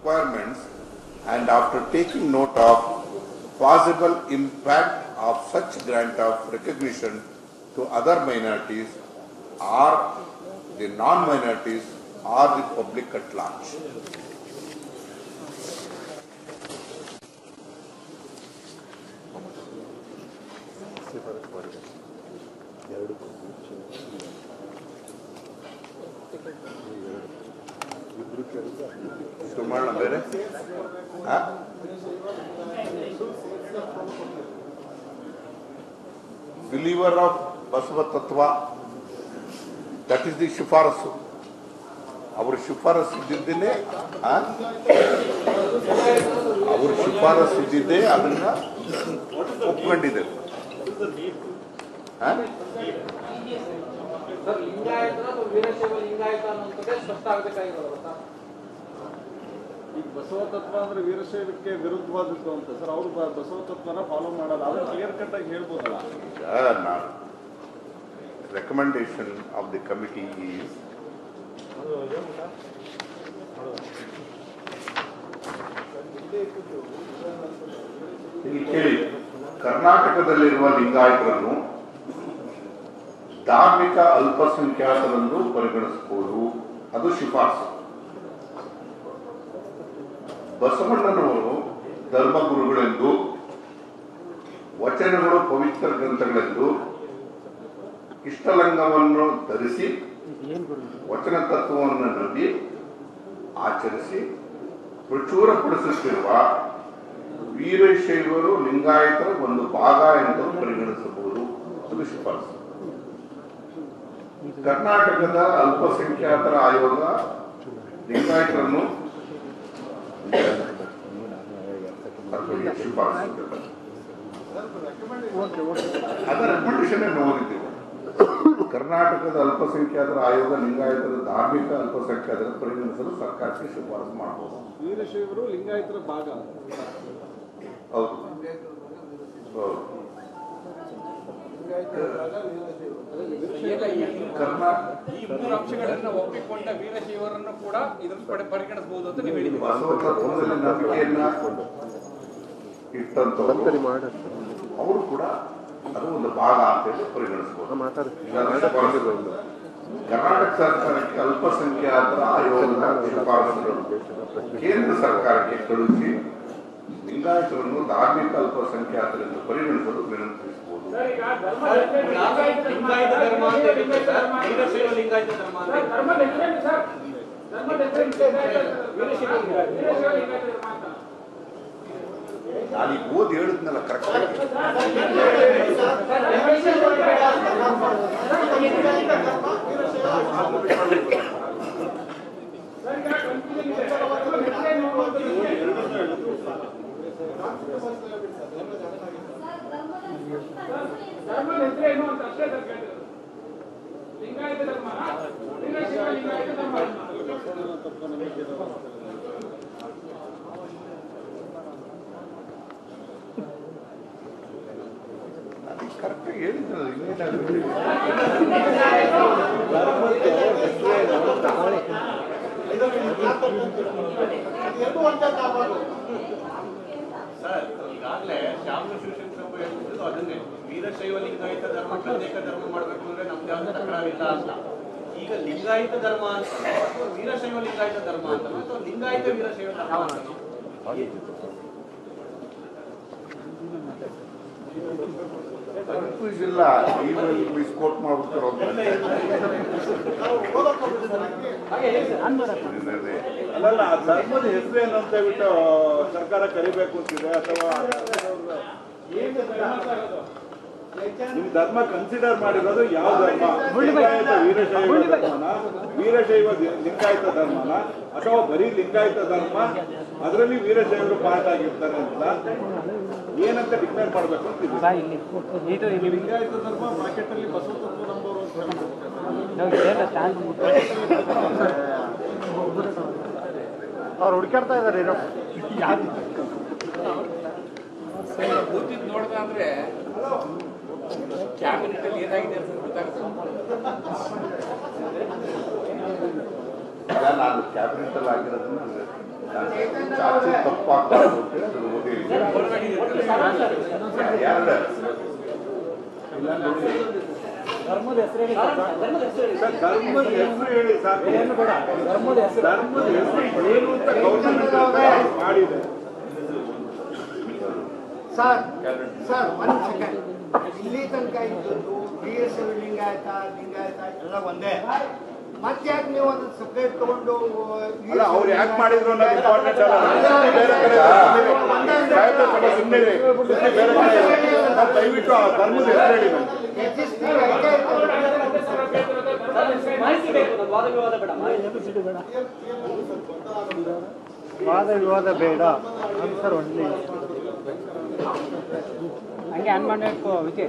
requirements and after taking note of possible impact of such grant of recognition to other minorities or the non-minorities or the public at large. ಸುಮಣ್ಣ ಬೇರೆ ಆ? Believer of Basava ತತ್ವ that is the ಶಿಫಾರಸು ಅವ್ರ ಶಿಫಾರಸು ಇದ್ದಿದ್ದೇನೆ ಅವ್ರ ಶಿಫಾರಸು ಇದ್ದಿದ್ದೇ ಅದನ್ನ ಒಪ್ಕೊಂಡಿದೆ ಆ? ಸರ್ ಲಿಂಗಾಯತ ಅಥವಾ ವೀರಶೈವ ಲಿಂಗಾಯತ ಅನ್ನುವಂಥದ್ದೇ ಸ್ಪಷ್ಟ ಆಗಬೇಕಾಗಿರೋದು ಸರ್ ಈಗ ಬಸವ ತತ್ವ ಅಂದ್ರೆ ವೀರಶೈವಕ್ಕೆ ವಿರುದ್ಧವಾದದ್ದು ಅಂತ ಸರ್ ಅವರು ಬಸವ ತತ್ವನ ಫಾಲೋ ಮಾಡಲ್ಲ ಅದನ್ನ ಕ್ಲಿಯರ್ ಕಟ್ ಆಗಿ ಹೇಳ್ಬೋದಲ್ಲ ಈಗ ನಾನು recommendation of the committee is ಇಲ್ಲಿ ಕೇಳಿ ಕರ್ನಾಟಕದಲ್ಲಿರುವ ಲಿಂಗಾಯತರನ್ನು ಧಾರ್ಮಿಕ ಅಲ್ಪಸಂಖ್ಯಾತರೆಂದು ಪರಿಗಣಿಸಬಹುದು ಅದು ಶಿಫಾರಸು ಬಸವಣ್ಣನವರು ಧರ್ಮಗುರುಗಳೆಂದು ವಚನಗಳು ಪವಿತ್ರ ಗ್ರಂಥಗಳೆಂದು ಇಷ್ಟಲಿಂಗವನ್ನು ಧರಿಸಿ ವಚನ ತತ್ವವನ್ನು ನಂಬಿ ಆಚರಿಸಿ ಪ್ರಚುರಪಡಿಸುತ್ತಿರುವ ವೀರಶೈವರು ಲಿಂಗಾಯತರ ಒಂದು ಭಾಗ ಎಂದು ಪರಿಗಣಿಸಬಹುದು ಅದು ಶಿಫಾರಸು ಕರ್ನಾಟಕದ ಅಲ್ಪಸಂಖ್ಯಾತರ ಆಯೋಗ ಲಿಂಗಾಯತರನ್ನು ಅದಕ್ಕೆ ಶಿಫಾರಸು ಅದರ ರೆಕಮೆಂಡೇಶನ್ ಓದಿದ್ದೀವಿ ಕರ್ನಾಟಕದ ಅಲ್ಪಸಂಖ್ಯಾತರ ಆಯೋಗ ಲಿಂಗಾಯತರ ಧಾರ್ಮಿಕ ಅಲ್ಪಸಂಖ್ಯಾತರ ಪರಿಗಣಿಸಲು ಸರ್ಕಾರಕ್ಕೆ ಶಿಫಾರಸು ಮಾಡಬಹುದು ವೀರಶೈವರು ಲಿಂಗಾಯತರ ಭಾಗ ಹೌದು ಹೌದು. ಕರ್ನಾಟಕ ಈ ಮೂರು ಅಂಶಗಳನ್ನ ಒಪ್ಪಿಕೊಂಡ ವೀರಶೈವರನ್ನು ಕೂಡ ಇದನ್ನು ಪಡೆ- ಪರಿಗಣಿಸಬಹುದು ಅಂತ ನೀವು ಹೇಳಿದ್ದೀರಿ ಬಸವ ತತ್ವದಲ್ಲಿ ನಂಬಿಕೆಯನ್ನ ಇಟ್ಟಂತವರು ಅವರು ಕೂಡ ಅದು ಒಂದು ಭಾಗ ಅಂತ ಹೇಳಿ ಪರಿಗಣಿಸಬಹುದು ಇದನ್ನ ಶಿಫಾರಸು. ಕರ್ನಾಟಕ ಸರ್ಕಾರಕ್ಕೆ ಅಲ್ಪಸಂಖ್ಯಾತರ ಆಯೋಗದ ಶಿಫಾರಸುಗಳು ಕೇಂದ್ರ ಸರ್ಕಾರಕ್ಕೆ ಕಳುಹಿಸಿ ಲಿಂಗಾಯತರನ್ನು ಧಾರ್ಮಿಕ ಅಲ್ಪಸಂಖ್ಯಾತರೆಂದು ಪರಿಗಣಿಸಲು ವಿನಂತಿಸಬಹುದು ಲಿಂಗಾಯತ ಧರ್ಮ ಅಂತ ಇರುತ್ತೆ ಸರ್ ವೀರಶೈವ ಲಿಂಗಾಯತ ಧರ್ಮ ಅಂತ ಇರುತ್ತೆ. ನಾನೀಗ ಓದಿ ಹೇಳಿದ್ನಲ್ಲ ಕರೆಕ್ಟ್ ಧರ್ಮದ ಹೆಸರೇನು ಅಂತ ಅಷ್ಟೇ ಸರ್ ಕೇಳಿರೋದು. ಲಿಂಗಾಯತ ಧರ್ಮ ವೀರಶೈವ ಲಿಂಗಾಯತ ಧರ್ಮ ಕರೆಕ್ಟ್ ಹೇಳಿದ್ನಲ್ಲ ಇನ್ನೇನಾಗುತ್ತೆ ಸರ್ ಈಗಾಗಲೇ ಶ್ಯಾಮಲ ಶಿವಶಂಕರಪ್ಪ ಹೇಳ್ತಿದ್ದು ಅದನ್ನೇ ವೀರಶೈವ ಲಿಂಗಾಯತ ಧರ್ಮ ಪ್ರತ್ಯೇಕ ಧರ್ಮ ಮಾಡಬೇಕು ಅಂದ್ರೆ ನಮ್ದು ಯಾವ್ದು ತಕರಾರಿಲ್ಲ ಅಂತ ಈಗ ಲಿಂಗಾಯತ ಧರ್ಮ ಅಂತ ಅಥವಾ ವೀರಶೈವ ಲಿಂಗಾಯತ ಧರ್ಮ ಅಂತ ಅಥವಾ ಲಿಂಗಾಯತ ವೀರಶೈವ ಧರ್ಮ ಅಂತ ಕನ್ಫ್ಯೂಸ್ ಇಲ್ಲ ನೀವು ಮಿಸ್ಕೋಟ್ ಮಾಡ್ಬಿಡ್ತಾರೋ ಅಂತ ಇದೆ. ಅಲ್ಲಲ್ಲ ಆ ಧರ್ಮದ ಹೆಸರೇನು ಅಂತ ಹೇಳ್ಬಿಟ್ಟು ಸರ್ಕಾರ ಕರಿಬೇಕು ಅಂತಿದೆ ಅಥವಾ ನಿಮ್ ಧರ್ಮ ಕನ್ಸಿಡರ್ ಮಾಡಿರೋದು ಯಾವ ಧರ್ಮ ಲಿಂಗಾಯತ ವೀರಶೈವ ಧರ್ಮನ ವೀರಶೈವ ದಿ- ಲಿಂಗಾಯತ ಧರ್ಮನ ಅಥವಾ ಬರೀ ಲಿಂಗಾಯತ ಧರ್ಮ ಅದರಲ್ಲಿ ವೀರಶೈವರು ಪಾರ್ಟ್ ಆಗಿರ್ತಾರೆ ಅಂತ ಏನಂತ ಡಿಕ್ಲೇರ್ ಮಾಡ್ಬೇಕು ಅಂತಿದೆ ಲಿಂಗಾಯತ ಧರ್ಮ ಬ್ರಾಕೆಟ್ ಅಲ್ಲಿ ಬಸವ ತತ್ವ ನಂಬೋರು ಅಂತ ಅವ್ರು ಹುಡುಕಾಡ್ತಾ ಇದಾರೆ ಕೂತಿದ್ದು ನೋಡ್ದ ಅಂದ್ರೆ ಕ್ಯಾಬಿನೆಟ್ ಅಲ್ಲಿ ಏನಾಗಿದೆ ಅಂತ ಗೊತ್ತಾಗುತ್ತೆ ಈಗ ನಾನು ಕ್ಯಾಬಿನೆಟ್ ಅಲ್ಲಿ ಆಗಿರೋದನ್ನ ಚಾಚು ತಪ್ಪಾಗ್ಬಾರ್ದು ಅಂತೇಳಿ ಅದನ್ನು ಓದಿದ್ದೀನಿ ಎರಡು ಸರ್ ಧರ್ಮದ ಹೆಸರು ಹೇಳಿ ಸಾಕು ಧರ್ಮದ ಹೆಸರು ಏನು ಅಂತ ಗೌರ್ಮೆಂಟ್ ಮಾಡಿದೆ ಸರ್ ಸರ್ ಒಂದು ಸೆಕೆಂಡ್ ಇಲ್ಲಿ ತನಕ ಇದ್ದದ್ದು ವೀರಶೈವ ಲಿಂಗಾಯತ ಲಿಂಗಾಯತ ಎಲ್ಲ ಒಂದೇ ಮತ್ತೆ ಯಾಕೆ ನೀವು ಅದನ್ನ ಸಪ್ರೇಟ್ ತಗೊಂಡು ಅಲ್ಲ ಅವ್ರು ಯಾಕೆ ಮಾಡಿದ್ರು ಅನ್ನೋದು ಇಂಪಾರ್ಟೆಂಟ್ ಅಲ್ಲ ಬೇರೆ ಕಡೆ ಸಾಹಿತ್ಯ ಸಭೆ ಸುಮ್ಮನೆ ಇರಿ. ಸುಮ್ನೆ ಬೇರೆ ಕಡೆ ಇರಿ. ಸರ್, ದಯವಿಟ್ಟು ಆ ಧರ್ಮದ ಹೆಸರು ಹೇಳಿ ನಮ್ಗೆ. existing ಐತೆ ಮಾಹಿತಿ ಬೇಕು ನಮ್ಗೆ ವಾದ ವಿವಾದ ಬೇಡ ವಾದ ವಿವಾದ ಬೇಡ ಆನ್ಸರ್ ಒನ್ಲಿ ಹಂಗೆ ಆನ್ ಮಾಡಬೇಕು ವಿಜಯ್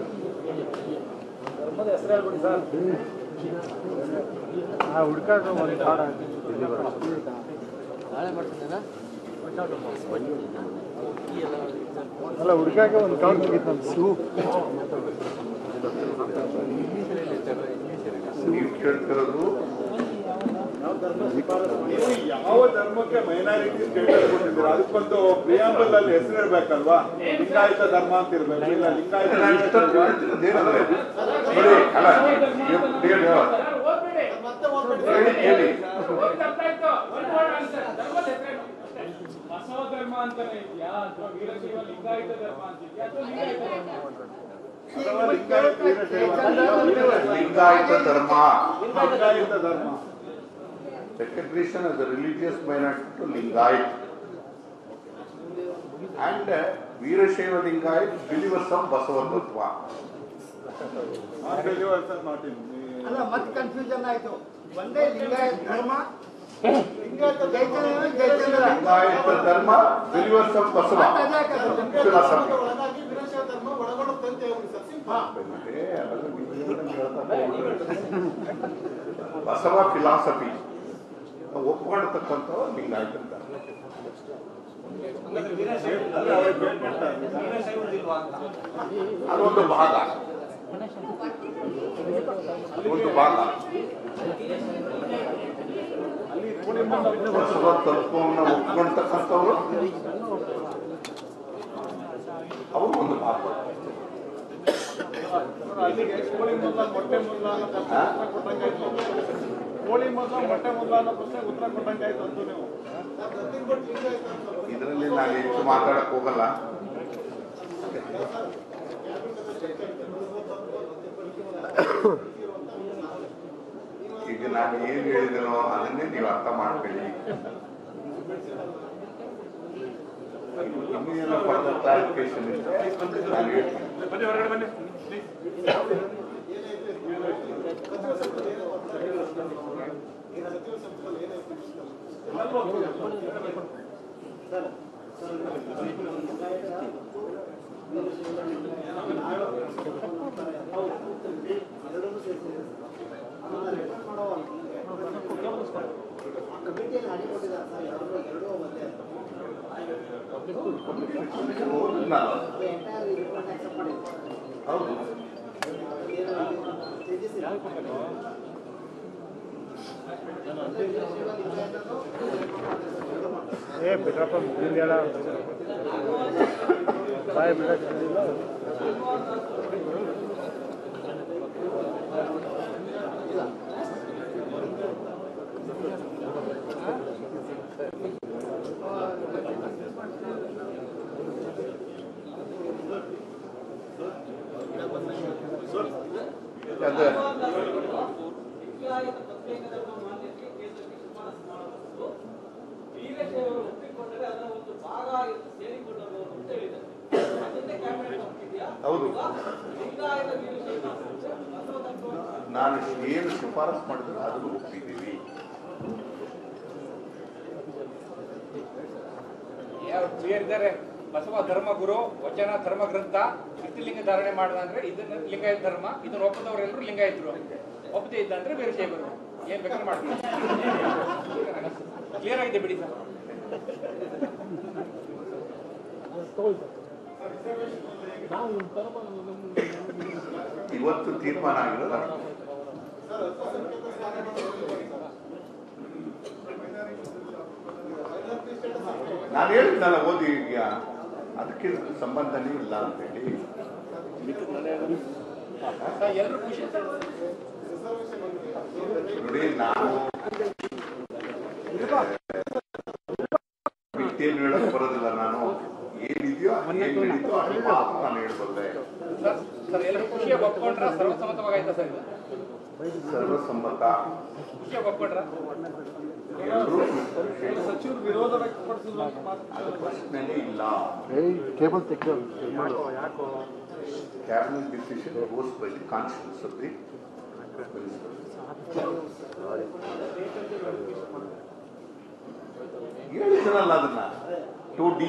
ಆ ಹುಡ್ಕಾಡ್ರು ಒಂದು ಕಾಡ ಅಲ್ಲ ಹುಡ್ಕಾಕೆ ಒಂದು ಕೌಂಟ್ ಮುಗಿತ್ತು ನೀವು ಕೇಳ್ತಿರೋದು ನೀವು ಯಾವ ಧರ್ಮಕ್ಕೆ ಮೈನಾರಿಟಿ ಸ್ಟೇಟಸ್ ಕೊಟ್ಟಿದ್ದೀರಾ ಅದಕ್ಕೊಂದು ಪ್ರಿಯಾಂಬಲ್ ಅಲ್ಲಿ ಹೆಸರು ಇರ್ಬೇಕಲ್ವಾ ಲಿಂಗಾಯತ ಧರ್ಮ ಅಂತ ಇರ್ಬೇಕು ಇಲ್ಲ ಲಿಂಗಾಯತ ನಾನು ಇಷ್ಟೊತ್ತು ಹೇಳ್ತಿರೋದು ಏನಂದ್ರೆ ನೋಡಿ ಅಲ್ಲ ನೀವು ಹೇಳಿ ಓದ್ಬೇಡಿ ಹೇಳಿ ಹೇಳಿ ಹೋಗಿ ಅರ್ಥ ಆಯ್ತು ಒಂದು word answer. ಧರ್ಮದ ಹೆಸರೇನು? ಬಸವ ಧರ್ಮ ಅಂತಾನೆ ಇದೆಯಾ ಅಥವಾ ವೀರಶೈವ ಲಿಂಗಾಯತ ಧರ್ಮ ಅಂತಿದ್ಯಾ ಅಥವಾ ಲಿಂಗಾಯತ ಧರ್ಮ ಅಥವಾ ಲಿಂಗಾಯತ ವೀರಶೈವ ಧರ್ಮ. ಲಿಂಗಾಯತ ಧರ್ಮ ಲಿಂಗಾಯತ ಧರ್ಮ recognition as a religious minority to Lingayat. And uh, Veerashaiva Lingayat believers of Basava Tattva. Non believers not in ಅಲ್ಲ ಮತ್ತೆ ಕನ್ಫ್ಯೂಷನ್ ಆಯ್ತು ಒಂದೇ ಲಿಂಗಾಯತ ಧರ್ಮ ಜೈತನ್ಯ ಜೈತನ್ಯ Lingayat Dharma, believers of Basava. Philosophy. ಮತ್ತೆ ಅದನ್ನು ನೀವು ಹೇಳ್ತಾ ಹೋಗ್ಬಿಟ್ರೆ. ಬಸವ ಫಿಲಾಸಫಿ ಒಪ್ಕೊಂಡಿರ್ತಕ್ಕಂಥ ಲಿಂಗಾಯತ ಧರ್ಮ. ವೀರಶೈವದಿಲ್ವಾ ಅಂತ ಅದೊಂದು ಭಾಗ ಒಂದು ಭಾಗ ಬಸವ ತತ್ವವನ್ನು ಒಪ್ಕೊಂಡ್ತಕ್ಕಂಥವ್ರು ಅವರು ಒಂದು ಭಾಗ ಅಲ್ಲಿಗೆ ಕೋಳಿ ಮೊದಲ ಮೊಟ್ಟೆ ಮೊದಲ ಅನ್ನೋ ಪ್ರಶ್ನೆ ಉತ್ತರ ಕೊಟ್ಟಂಗಾಯ್ತು ಕೋಳಿ ಮೊದಲ ಮೊಟ್ಟೆ ಮೊದಲ ಅನ್ನೋ ಪ್ರಶ್ನೆ ಉತ್ತರ ಕೊಟ್ಟಂಗಾಯ್ತು ಅಂತ ನೀವು ಇದರಲ್ಲಿ ನಾನು ಹೆಚ್ಚು ಮಾತಾಡಕ್ ಹೋಗಲ್ಲ ಈಗ ನಾನು ಏನ್ ಹೇಳಿದನೋ ಅದನ್ನೇ ನೀವು ಅರ್ಥ ಮಾಡ್ಕೊಳ್ಳಿ ಇನ್ನೇನೋ ಫರ್ದರ್ ಕ್ಲಾರಿಫಿಕೇಶನ್ ಇದ್ರೆ ನಾನು ಹೇಳ್ತೀನಿ ಬನ್ನಿ ಹೊರಗಡೆ ಬನ್ನಿ ನಾನು ಹೌದು ಏ ಬಿಡ್ರಪ್ಪ ಮುಗಿಲ್ ಹೇಳ ಬಾಯ್ ಬಿಡಕ್ಕಿಲ್ಲ ಅದೇ ವೀರಶೈವರು ಒಪ್ಪಿಕೊಂಡರೆ ಅದರ ಒಂದು ಭಾಗ ಸೇರಿಕೊಂಡರು ಅಂತ ಹೇಳಿದ್ದಾರೆ ಅದನ್ನೇ ಕ್ಯಾಬಿನೆಟ್ ಒಪ್ಪಿದ್ಯಾ ಹೌದು ಲಿಂಗಾಯತ ವೀರಶೈವ ಬಸವ ತತ್ವ ನಾನು ಏನು ಶಿಫಾರಸ್ ಮಾಡಿದ್ರು ಅದನ್ನು ಒಪ್ಪಿದ್ದೀವಿ ಯಾರು ಕ್ಲಿಯರ್ ಇದ್ದಾರೆ ಬಸವ ಧರ್ಮ ಗುರು ವಚನ ಧರ್ಮ ಗ್ರಂಥ ಲಿಂಗ ಧಾರಣೆ ಮಾಡಿದ ಅಂದ್ರೆ ಇದನ್ನ ಲಿಂಗಾಯತ ಧರ್ಮ ಇದನ್ನ ಒಪ್ಪದವರೆಲ್ಲರೂ ಲಿಂಗಾಯತರು ಒಪ್ಪದೇ ಇದ್ದಂದ್ರೆ ವೀರಶೈವರು ಏನ್ ಬೇಕಾದ್ರೆ ಮಾಡ್ತೀವಿ ಕ್ಲಿಯರ್ ಆಗಿದೆ ಬಿಡಿ ಸರ್ ಇವತ್ತು ತೀರ್ಮಾನ ಆಗಿರೋದು ಅಷ್ಟೇ. ನಾನು ಹೇಳಿದ್ನಲ್ಲ ಓದಿ ಈಗ ಅದಕ್ಕೆ ಇದಕ್ಕೆ ಸಂಬಂಧನೇ ಇಲ್ಲ ಅಂತೇಳಿ ಎಲ್ಲರೂ ಖುಷಿ ನೋಡಿ ನಾನು ಬಿಟ್ಟೇನು ಹೇಳಕ್ ಬರೋದಿಲ್ಲ ನಾನು ಏನಿದೆಯೋ ಏನ್ ನಡೀತೋ ಅದು ಮಾತ್ರ ನಾನು ಹೇಳ್ಬಲ್ಲೆ ಸರ್ ಸರ್ ಎಲ್ಲರೂ ಖುಷಿಯಾಗಿ ಒಪ್ಕೊಂಡ್ರ ಸರ್ವಸಮ್ಮತವಾಗಾಯ್ತಾ ಸರ್ ಇದು ಸರ್ವಸಮ್ಮತ ಖುಷಿಯಾಗಿ ಒಪ್ಕೊಂಡ್ರ ಎಲ್ಲರೂ ಸಚಿವರು ವಿರೋಧ ವ್ಯಕ್ತಪಡಿಸಿದ್ರು ಅದು ಪ್ರಶ್ನೆನೇ ಇಲ್ಲ ಏಯ್ ಕೇಬಲ್ ತೆಗ್ದು cabinet decision goes by the conscience of the ಹೇಳಿದ್ರಲ್ಲ ಅದನ್ನ today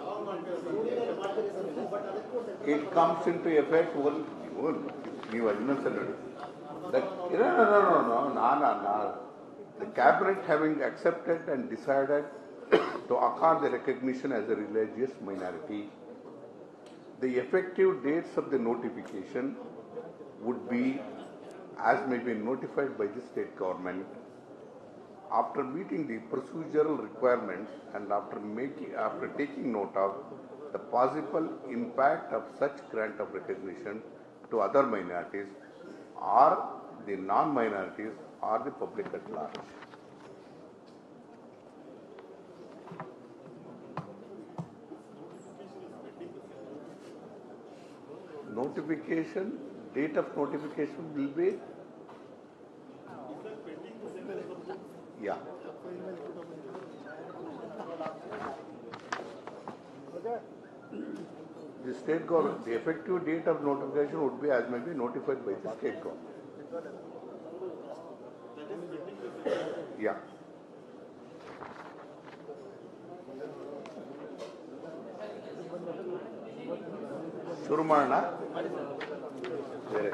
it comes into effect ಒನ್ ನೀವು ಇನ್ನೊಂದ್ಸಲ ನೋಡಿ ನಾನು The cabinet having accepted and decided to accord the recognition as a religious minority, the effective dates of the notification would be as may be notified by the state government after meeting the procedural requirements and after making after taking note of the possible impact of such grant of recognition to other minorities or the non-minorities or the public at large. Notification, date of notification will be Yeah. The state government, the effective date of notification would be as may be notified by the state government. Yeah. ಶುರು ಮಾಡೋಣ ಬೇರೆ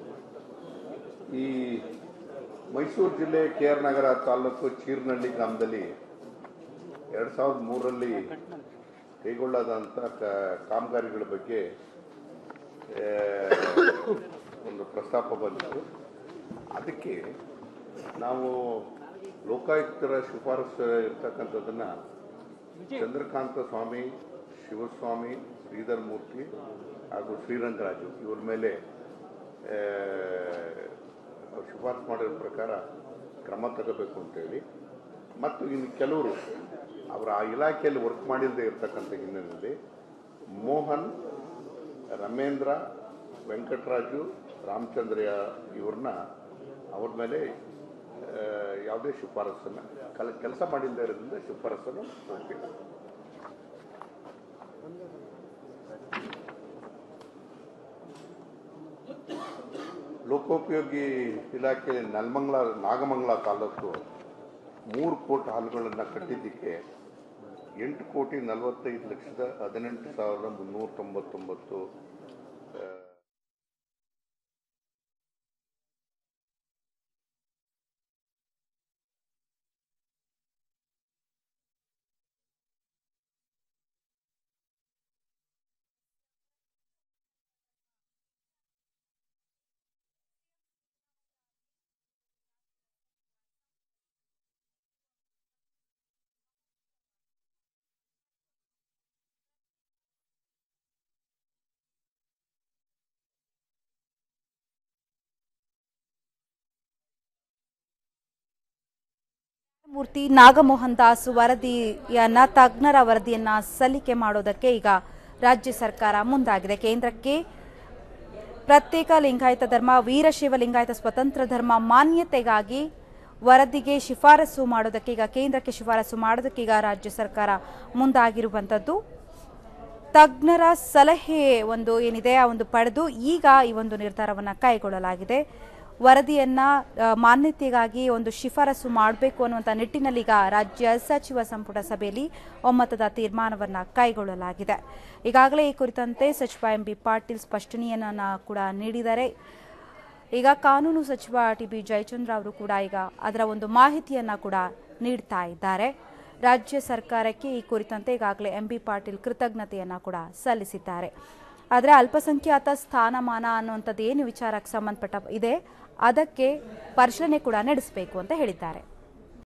ಈ ಮೈಸೂರು ಜಿಲ್ಲೆ ಕೆ ಆರ್ ನಗರ ತಾಲೂಕು ಚೀರ್ನಹಳ್ಳಿ ಗ್ರಾಮದಲ್ಲಿ ಎರಡು ಸಾವಿರದ ಮೂರರಲ್ಲಿ ಕೈಗೊಳ್ಳದಂಥ ಕ- ಕಾಮಗಾರಿಗಳ ಬಗ್ಗೆ ಆ, ಒಂದು ಪ್ರಸ್ತಾಪ ಬಂದಿತ್ತು ಅದಕ್ಕೆ ನಾವು ಲೋಕಾಯುಕ್ತರ ಶಿಫಾರಸು ಇರ್ತಕ್ಕಂಥದ್ದನ್ನು ಚಂದ್ರಕಾಂತ ಸ್ವಾಮಿ ಶಿವಸ್ವಾಮಿ ಶ್ರೀಧರ್ ಮೂರ್ತಿ ಹಾಗೂ ಶ್ರೀರಂಗರಾಜು ಇವ್ರ ಮೇಲೆ ಆ, ಅವ್ರು ಶಿಫಾರಸು ಮಾಡಿರೋ ಪ್ರಕಾರ ಕ್ರಮ ತಗೋಬೇಕು ಅಂತೇಳಿ ಮತ್ತು ಇನ್ನು ಕೆಲವರು ಅವರ ಆ ಇಲಾಖೆಯಲ್ಲಿ ವರ್ಕ್ ಮಾಡಿಲ್ಲದೆ ಇರತಕ್ಕಂಥ ಹಿನ್ನೆಲೆಯಲ್ಲಿ ಮೋಹನ್ ರಮೇಂದ್ರ ವೆಂಕಟರಾಜು ರಾಮಚಂದ್ರಯ್ಯ ಇವ್ರನ್ನ ಅವ್ರ ಮೇಲೆ ಆ, ಯಾವುದೇ ಶಿಫಾರಸನ್ನು ಕಲ ಕೆಲಸ ಮಾಡಿಲ್ಲದೆ ಇರೋದ್ರಿಂದ ಶಿಫಾರಸನ್ನು ಹೋಗ್ತಿಲ್ಲ ಲೋಕೋಪಯೋಗಿ ಇಲಾಖೆ ನೆಲಮಂಗಲ ನಾಗಮಂಗಲ ತಾಲೂಕು ಮೂರು ಕೋಟಿ ಹಾಲುಗಳನ್ನು ಕಟ್ಟಿದ್ದಕ್ಕೆ ಎಂಟು ಕೋಟಿ ನಲವತ್ತೈದು ಲಕ್ಷದ ಹದಿನೆಂಟು ಸಾವಿರದ ಮುನ್ನೂರ ತೊಂಬತ್ತೊಂಬತ್ತು ಆ, ಮೂರ್ತಿ ನಾಗಮೋಹನ್ ದಾಸ್ ವರದಿಯನ್ನ ತಜ್ಞರ ವರದಿಯನ್ನ ಸಲ್ಲಿಕೆ ಮಾಡೋದಕ್ಕೆ ಈಗ ರಾಜ್ಯ ಸರ್ಕಾರ ಮುಂದಾಗಿದೆ ಕೇಂದ್ರಕ್ಕೆ ಪ್ರತ್ಯೇಕ ಲಿಂಗಾಯತ ಧರ್ಮ ವೀರಶೈವ ಲಿಂಗಾಯತ ಸ್ವತಂತ್ರ ಧರ್ಮ ಮಾನ್ಯತೆಗಾಗಿ ವರದಿಗೆ ಶಿಫಾರಸು ಮಾಡೋದಕ್ಕೆ ಈಗ ಕೇಂದ್ರಕ್ಕೆ ಶಿಫಾರಸು ಮಾಡೋದಕ್ಕೆ ಈಗ ರಾಜ್ಯ ಸರ್ಕಾರ ಮುಂದಾಗಿರುವಂಥದ್ದು ತಜ್ಞರ ಸಲಹೆ ಒಂದು ಏನಿದೆ ಆ ಒಂದು ಪಡೆದು ಈಗ ಈ ಒಂದು ನಿರ್ಧಾರವನ್ನು ಕೈಗೊಳ್ಳಲಾಗಿದೆ ವರದಿಯನ್ನ ಆ, ಮಾನ್ಯತೆಗಾಗಿ ಒಂದು ಶಿಫಾರಸು ಮಾಡಬೇಕು ಅನ್ನುವಂಥ ನಿಟ್ಟಿನಲ್ಲಿ ಈಗ ರಾಜ್ಯ ಸಚಿವ ಸಂಪುಟ ಸಭೆಯಲ್ಲಿ ಒಮ್ಮತದ ತೀರ್ಮಾನವನ್ನ ಕೈಗೊಳ್ಳಲಾಗಿದೆ ಈಗಾಗಲೇ ಈ ಕುರಿತಂತೆ ಸಚಿವ ಎಂ ಬಿ ಪಾಟೀಲ್ ಸ್ಪಷ್ಟನೆಯನ್ನ ಕೂಡ ನೀಡಿದ್ದಾರೆ ಈಗ ಕಾನೂನು ಸಚಿವ ಟಿ ಬಿ ಜಯಚಂದ್ರ ಅವರು ಕೂಡ ಈಗ ಅದರ ಒಂದು ಮಾಹಿತಿಯನ್ನ ಕೂಡ ನೀಡ್ತಾ ಇದ್ದಾರೆ ರಾಜ್ಯ ಸರ್ಕಾರಕ್ಕೆ ಈ ಕುರಿತಂತೆ ಈಗಾಗಲೇ ಎಂ ಬಿ ಪಾಟೀಲ್ ಕೃತಜ್ಞತೆಯನ್ನ ಕೂಡ ಸಲ್ಲಿಸಿದ್ದಾರೆ ಆದರೆ ಅಲ್ಪಸಂಖ್ಯಾತ ಸ್ಥಾನಮಾನ ಅನ್ನುವಂಥದ್ದು ಏನು ವಿಚಾರಕ್ಕೆ ಸಂಬಂಧಪಟ್ಟ ಇದೆ ಅದಕ್ಕೆ ಪರಿಶೀಲನೆ ಕೂಡ ನಡೆಸಬೇಕು ಅಂತ ಹೇಳಿದ್ದಾರೆ